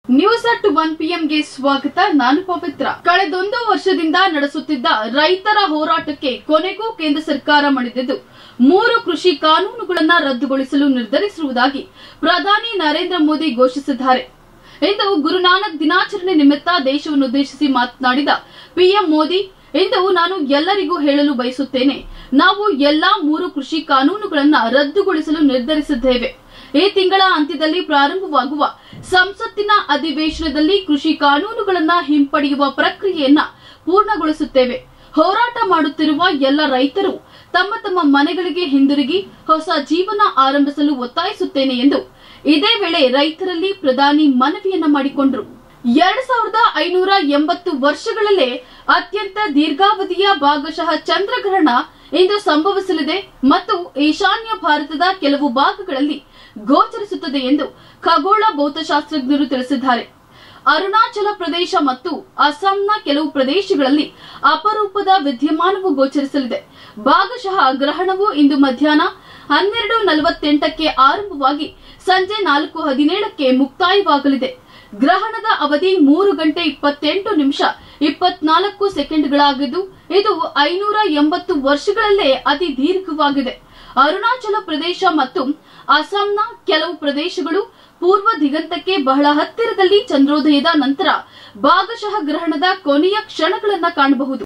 news at one ಪಿಎಂಗೆ ಸ್ವಾಗತ ನಾನು ಪವಿತ್ರ ಕಳೆದೊಂದು ವರ್ಷದಿಂದ ನಡೆಸುತ್ತಿದ್ದ ರೈತರ ಹೋರಾಟಕ್ಕೆ ಕೊನೆಗೂ ಕೇಂದ್ರ ಸರ್ಕಾರ ಮಣಿದಿದ್ದು ಮೂರು ಕೃಷಿ ಕಾನೂನುಗಳನ್ನ ರದ್ದುಗೊಳಿಸಲು ನಿರ್ಧರಿಸಿರುವುದಾಗಿ ಪ್ರಧಾನಿ ನರೇಂದ್ರ ಮೋದಿ ಘೋಷಿಸಿದ್ದಾರೆ ಇಂದು ಗುರುನಾನಕ್ ದಿನಾಚರಣೆ ನಿಮಿತ್ತ ದೇಶವನ್ನುದ್ದೇಶಿಸಿ ಮಾತನಾಡಿದ ಪಿಎಂ ಮೋದಿ ಇಂದು ನಾನು ಎಲ್ಲರಿಗೂ ಹೇಳಲು ಬಯಸುತ್ತೇನೆ ನಾವು ಎಲ್ಲಾ ಮೂರು ಕೃಷಿ ಕಾನೂನುಗಳನ್ನ ರದ್ದುಗೊಳಿಸಲು ನಿರ್ಧರಿಸಿದ್ದೇವೆ ಈ ತಿಂಗಳ ಅಂತ್ಯದಲ್ಲಿ ಪ್ರಾರಂಭವಾಗುವ ಸಂಸತ್ತಿನ ಅಧಿವೇಶನದಲ್ಲಿ ಕೃಷಿ ಕಾನೂನುಗಳನ್ನ ಹಿಂಪಡೆಯುವ ಪ್ರಕ್ರಿಯೆಯನ್ನ ಪೂರ್ಣಗೊಳಿಸುತ್ತೇವೆ ಹೋರಾಟ ಮಾಡುತ್ತಿರುವ ಎಲ್ಲ ರೈತರು ತಮ್ಮ ತಮ್ಮ ಮನೆಗಳಿಗೆ ಹಿಂದಿರುಗಿ ಹೊಸ ಜೀವನ ಆರಂಭಿಸಲು ಒತ್ತಾಯಿಸುತ್ತೇನೆ ಎಂದು ಇದೇ ವೇಳೆ ರೈತರಲ್ಲಿ ಪ್ರಧಾನಿ ಮನವಿಯನ್ನ ಮಾಡಿಕೊಂಡರು ಎರಡ್ ಸಾವಿರದ ಐನೂರ ಎಂಬತ್ತು ವರ್ಷಗಳಲ್ಲೇ ಅತ್ಯಂತ ದೀರ್ಘಾವಧಿಯ ಭಾಗಶಃ ಚಂದ್ರಗ್ರಹಣ ಇಂದು ಸಂಭವಿಸಲಿದೆ ಮತ್ತು ಈಶಾನ್ಯ ಭಾರತದ ಕೆಲವು ಭಾಗಗಳಲ್ಲಿ ಗೋಚರಿಸುತ್ತದೆ ಎಂದು ಖಗೋಳ ಭೌತಶಾಸ್ತ್ರಜ್ಞರು ತಿಳಿಸಿದ್ದಾರೆ ಅರುಣಾಚಲ ಪ್ರದೇಶ ಮತ್ತು ಅಸ್ಸಾಂನ ಕೆಲವು ಪ್ರದೇಶಗಳಲ್ಲಿ ಅಪರೂಪದ ವಿದ್ಯಮಾನವು ಗೋಚರಿಸಲಿದೆ ಭಾಗಶಃ ಗ್ರಹಣವು ಇಂದು ಮಧ್ಯಾಹ್ನ ಹನ್ನೆರಡು ನಲವತ್ತೆಂಟಕ್ಕೆ ಆರಂಭವಾಗಿ ಸಂಜೆ ನಾಲ್ಕು ಹದಿನೇಳಕ್ಕೆ ಮುಕ್ತಾಯವಾಗಲಿದೆ ಗ್ರಹಣದ ಅವಧಿ ಮೂರು ಗಂಟೆ ಇಪ್ಪತ್ತೆಂಟು ನಿಮಿಷ ಇಪ್ಪತ್ನಾಲ್ಕು ಸೆಕೆಂಡ್ಗಳಾಗಿದ್ದು ಇದು ಐನೂರ ಎಂಬತ್ತು ವರ್ಷಗಳಲ್ಲೇ ಅತಿ ದೀರ್ಘವಾಗಿದೆ ಅರುಣಾಚಲ ಪ್ರದೇಶ ಮತ್ತು ಅಸ್ಸಾಂನ ಕೆಲವು ಪ್ರದೇಶಗಳು ಪೂರ್ವ ದಿಗಂತಕ್ಕೆ ಬಹಳ ಹತ್ತಿರದಲ್ಲಿ ಚಂದ್ರೋದಯದ ನಂತರ ಭಾಗಶಃ ಗ್ರಹಣದ ಕೊನೆಯ ಕ್ಷಣಗಳನ್ನ ಕಾಣಬಹುದು